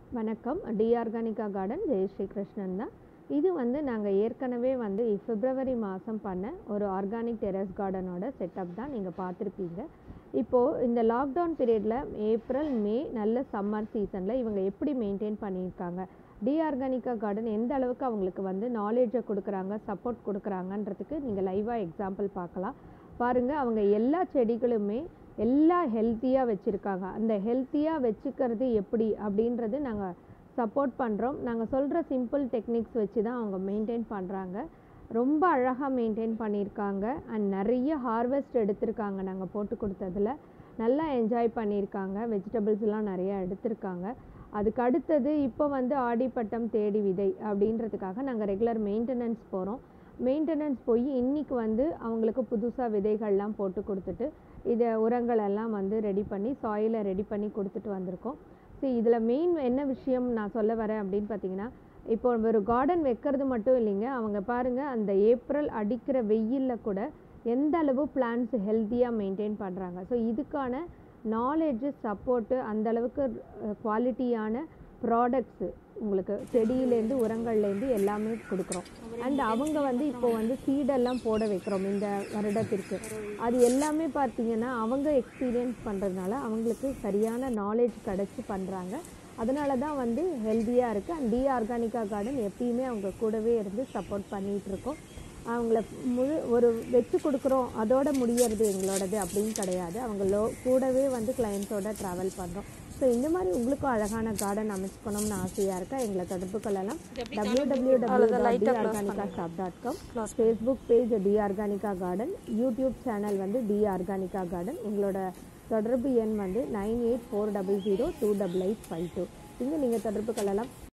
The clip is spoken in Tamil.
வணக்கம் T Organica garden Jayashree Krishnan தான் இது வந்து நாங்கள் ஏற்கனவே வந்து பிப்ரவரி மாதம் பண்ண ஒரு ஆர்கானிக் டெரஸ் கார்டனோட செட்டப் தான் நீங்கள் பார்த்துருப்பீங்க இப்போது இந்த லாக்டவுன் பீரியடில் ஏப்ரல் மே நல்ல சம்மர் சீசனில் இவங்க எப்படி மெயின்டைன் பண்ணியிருக்காங்க டி ஆர்கானிகா கார்டன் எந்த அளவுக்கு அவங்களுக்கு வந்து நாலேஜை கொடுக்குறாங்க சப்போர்ட் கொடுக்குறாங்கன்றதுக்கு நீங்கள் லைவாக எக்ஸாம்பிள் பார்க்கலாம் பாருங்கள் அவங்க எல்லா செடிகளுமே எல்லா ஹெல்த்தியாக வச்சுருக்காங்க அந்த ஹெல்த்தியாக வச்சுக்கிறது எப்படி அப்படின்றது நாங்கள் சப்போர்ட் பண்ணுறோம் நாங்கள் சொல்கிற சிம்பிள் டெக்னிக்ஸ் வச்சு தான் அவங்க மெயின்டைன் பண்ணுறாங்க ரொம்ப அழகாக மெயின்டைன் பண்ணியிருக்காங்க அண்ட் நிறைய ஹார்வெஸ்ட் எடுத்திருக்காங்க நாங்கள் போட்டு கொடுத்ததில் நல்லா என்ஜாய் பண்ணியிருக்காங்க வெஜிடபிள்ஸ்லாம் நிறையா எடுத்திருக்காங்க அதுக்கு அடுத்தது இப்போ வந்து ஆடிப்பட்டம் தேடி விதை அப்படின்றதுக்காக நாங்கள் ரெகுலர் மெயின்டெனன்ஸ் போகிறோம் மெயின்டெனன்ஸ் போய் இன்றைக்கி வந்து அவங்களுக்கு புதுசாக விதைகள்லாம் போட்டு கொடுத்துட்டு இதை உரங்கள் எல்லாம் வந்து ரெடி பண்ணி சாயிலை ரெடி பண்ணி கொடுத்துட்டு வந்திருக்கோம் ஸோ இதில் மெயின் என்ன விஷயம் நான் சொல்ல வரேன் அப்படின்னு பார்த்தீங்கன்னா இப்போ ஒரு கார்டன் வைக்கிறது மட்டும் இல்லைங்க அவங்க பாருங்கள் அந்த ஏப்ரல் அடிக்கிற வெயிலில் கூட எந்த அளவு பிளான்ஸ் ஹெல்த்தியாக மெயின்டைன் பண்ணுறாங்க ஸோ இதுக்கான நாலேஜு சப்போர்ட்டு அந்த அளவுக்கு குவாலிட்டியான ப்ராடக்ட்ஸு உங்களுக்கு செடியிலேருந்து உரங்கள்லேருந்து எல்லாமே கொடுக்குறோம் அண்ட் அவங்க வந்து இப்போ வந்து சீடெல்லாம் போட வைக்கிறோம் இந்த வருடத்திற்கு அது எல்லாமே பார்த்தீங்கன்னா அவங்க எக்ஸ்பீரியன்ஸ் பண்ணுறதுனால அவங்களுக்கு சரியான நாலேஜ் கிடச்சி பண்ணுறாங்க அதனால தான் வந்து ஹெல்த்தியாக இருக்குது அண்ட் டி ஆர்கானிகா கார்டன் எப்பயுமே அவங்க கூடவே இருந்து சப்போர்ட் பண்ணிகிட்டு இருக்கோம் அவங்கள முழு ஒரு வச்சு கொடுக்குறோம் அதோட முடியறது எங்களோடது அப்படின்னு கிடையாது அவங்க லோ கூடவே வந்து கிளைண்ட்ஸோட ட்ராவல் பண்ணுறோம் ஸோ இந்த மாதிரி உங்களுக்கும் அழகான கார்டன் அமைச்சுக்கணும்னு ஆசையாக இருக்கா எங்களை தொடர்பு கொள்ளலாம் W W W dot T Organica shop dot com Facebook page T Organica garden YouTube channel வந்து டி ஆர்கானிகா கார்டன் எங்களோட தொடர்பு எண் வந்து nine eight four double zero two double eight five two இங்கே நீங்கள் தொடர்பு கொள்ளலாம்